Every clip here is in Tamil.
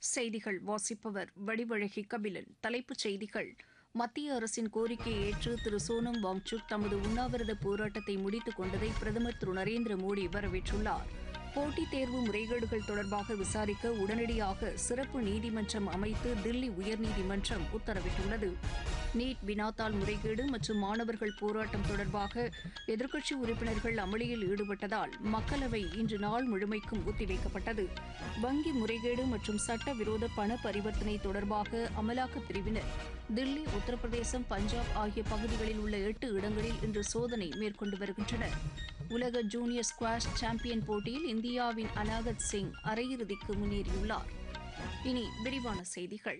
செய்திகள் வாசிப்பவர் வடிவழகி கபிலன் தலைப்புச் செய்திகள் மத்திய அரசின் கோரிக்கையை ஏற்று திரு சோனம் வாங்சுக் தமது உண்ணாவிரத போராட்டத்தை முடித்துக் கொண்டதை பிரதமர் திரு நரேந்திர மோடி வரவேற்றுள்ளார் போட்டித் தேர்வு முறைகேடுகள் தொடர்பாக விசாரிக்க உடனடியாக சிறப்பு நீதிமன்றம் அமைத்து தில்லி உயர்நீதிமன்றம் உத்தரவிட்டுள்ளது நீட் வினாத்தாள் முறைகேடு மற்றும் மாணவர்கள் போராட்டம் தொடர்பாக எதிர்க்கட்சி உறுப்பினர்கள் அமளியில் ஈடுபட்டதால் மக்களவை இன்று நாள் முழுமைக்கும் ஒத்திவைக்கப்பட்டது வங்கி முறைகேடு மற்றும் சட்டவிரோத பண பரிவர்த்தனை தொடர்பாக அமலாக்கப் பிரிவினர் தில்லி உத்தரப்பிரதேசம் பஞ்சாப் ஆகிய பகுதிகளில் உள்ள எட்டு இடங்களில் இன்று சோதனை மேற்கொண்டு வருகின்றனர் உலக ஜூனியர் ஸ்குவாஷ் சாம்பியன் போட்டியில் இந்தியாவின் அனாகத் சிங் அரையிறுதிக்கு முன்னேறியுள்ளார் இனி விரிவான செய்திகள்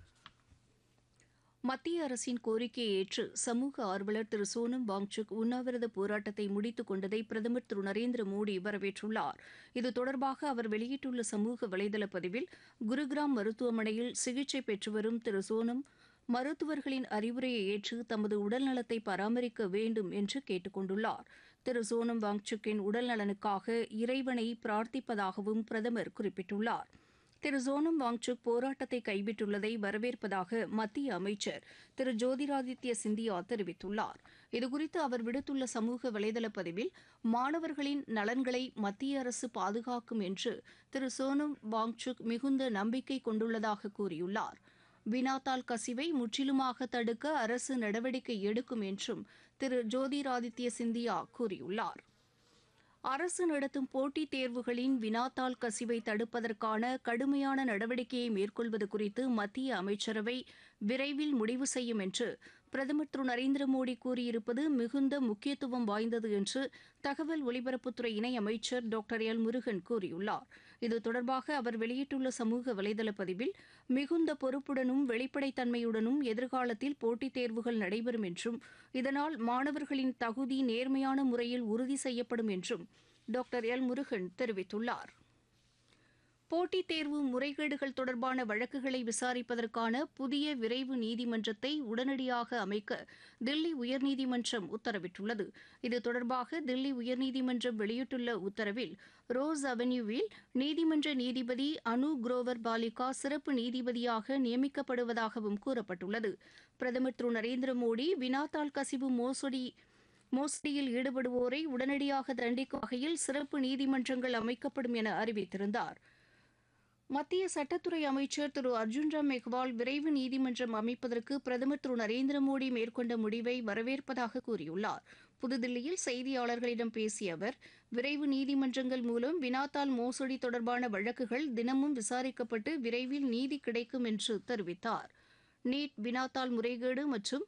மத்திய அரசின் கோரிக்கையை ஏற்று சமூக ஆர்வலர் திரு சோனம் வாங்சுக் உண்ணாவிரத போராட்டத்தை முடித்துக் கொண்டதை பிரதமர் திரு நரேந்திர மோடி வரவேற்றுள்ளார் இது தொடர்பாக அவர் வெளியிட்டுள்ள சமூக வலைதள பதிவில் குருகிராம் மருத்துவமனையில் சிகிச்சை பெற்று வரும் திரு சோனம் மருத்துவர்களின் அறிவுரையை ஏற்று தமது உடல்நலத்தை பராமரிக்க வேண்டும் என்று கேட்டுக் கொண்டுள்ளார் திரு சோனம் வாங்சுக்கின் உடல்நலனுக்காக இறைவனை பிரார்த்திப்பதாகவும் பிரதமர் குறிப்பிட்டுள்ளார் திரு சோனம் வாங்சுக் போராட்டத்தை கைவிட்டுள்ளதை வரவேற்பதாக மத்திய அமைச்சர் திரு ஜோதிராதித்ய சிந்தியா தெரிவித்துள்ளார் இதுகுறித்து அவர் விடுத்துள்ள சமூக வலைதள பதிவில் மாணவர்களின் நலன்களை மத்திய அரசு பாதுகாக்கும் என்று திரு சோனம் வாங்சுக் மிகுந்த நம்பிக்கை கொண்டுள்ளதாக கூறியுள்ளார் வினாத்தாள் கசிவை முற்றிலுமாக தடுக்க அரசு நடவடிக்கை எடுக்கும் என்றும் திரு ஜோதிராதித்ய சிந்தியா கூறியுள்ளார் அரசு நடத்தும் போட்டித் தேர்வுகளின் வினாத்தாள் கசிவை தடுப்பதற்கான கடுமையான நடவடிக்கையை மேற்கொள்வது குறித்து மத்திய அமைச்சரவை விரைவில் முடிவு செய்யும் என்று பிரதமர் திரு நரேந்திர மோடி கூறியிருப்பது மிகுந்த முக்கியத்துவம் வாய்ந்தது என்று தகவல் ஒலிபரப்புத்துறை இணையமைச்சர் டாக்டர் எல் முருகன் கூறியுள்ளார் இது தொடர்பாக அவர் வெளியிட்டுள்ள சமூக வலைதள பதிவில் மிகுந்த பொறுப்புடனும் வெளிப்படைத்தன்மையுடனும் எதிர்காலத்தில் போட்டித் தேர்வுகள் நடைபெறும் என்றும் இதனால் மாணவர்களின் தகுதி நேர்மையான முறையில் உறுதி செய்யப்படும் என்றும் டாக்டர் எல் முருகன் தெரிவித்துள்ளார் போட்டித் தேர்வு முறைகேடுகள் தொடர்பான வழக்குகளை விசாரிப்பதற்கான புதிய விரைவு நீதிமன்றத்தை உடனடியாக அமைக்க தில்லி உயர்நீதிமன்றம் உத்தரவிட்டுள்ளது இது தொடர்பாக தில்லி உயர்நீதிமன்றம் வெளியிட்டுள்ள உத்தரவில் ரோஸ் அவென்யூவில் நீதிமன்ற நீதிபதி அனு குரோவர் பாலிகா சிறப்பு நீதிபதியாக நியமிக்கப்படுவதாகவும் கூறப்பட்டுள்ளது பிரதமர் திரு நரேந்திர மோடி வினாத்தாள் கசிவு மோசடி மோசடியில் ஈடுபடுவோரை உடனடியாக தண்டிக்கும் வகையில் சிறப்பு நீதிமன்றங்கள் அமைக்கப்படும் என அறிவித்திருந்தார் மத்திய சட்டத்துறை அமைச்சர் திரு அர்ஜுன் ராம் மெக்வால் விரைவு நீதிமன்றம் அமைப்பதற்கு பிரதமர் திரு நரேந்திர மோடி மேற்கொண்ட முடிவை வரவேற்பதாக கூறியுள்ளார் புதுதில்லியில் செய்தியாளர்களிடம் பேசிய அவர் விரைவு நீதிமன்றங்கள் மூலம் வினாத்தாள் மோசடி தொடர்பான வழக்குகள் தினமும் விசாரிக்கப்பட்டு விரைவில் நீதி கிடைக்கும் என்று தெரிவித்தார் நீட் வினாத்தாள் முறைகேடு மற்றும்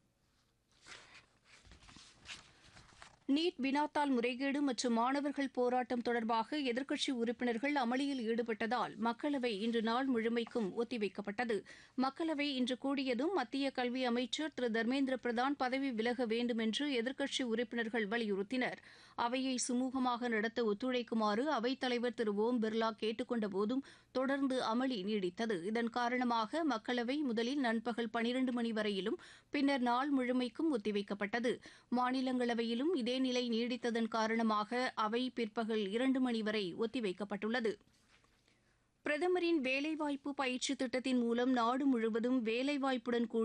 நீட் வினாத்தாள் முறைகேடு மற்றும் மாணவர்கள் போராட்டம் தொடர்பாக எதிர்க்கட்சி உறுப்பினர்கள் அமளியில் ஈடுபட்டதால் மக்களவை இன்று நாள் முழுமைக்கும் ஒத்திவைக்கப்பட்டது மக்களவை இன்று கூடியதும் மத்திய கல்வி அமைச்சர் திரு தர்மேந்திர பிரதான் பதவி விலக வேண்டும் என்று எதிர்க்கட்சி உறுப்பினர்கள் வலியுறுத்தினர் அவையை சுமூகமாக நடத்த ஒத்துழைக்குமாறு அவைத்தலைவர் திரு ஓம் பிர்லா கேட்டுக்கொண்ட போதும் தொடர்ந்து அமளி நீடித்தது இதன் காரணமாக மக்களவை முதலில் நண்பகல் பனிரண்டு மணி வரையிலும் பின்னர் நாள் முழுமைக்கும் ஒத்திவைக்கப்பட்டது மாநிலங்களவையிலும் இதே நிலை நீடித்ததன் காரணமாக அவை பிற்பகல் இரண்டு மணி வரை ஒத்திவைக்கப்பட்டுள்ளது பிரதமரின் வேலைவாய்ப்பு பயிற்சி திட்டத்தின் மூலம் நாடு முழுவதும் வேலைவாய்ப்புடன் கூடிய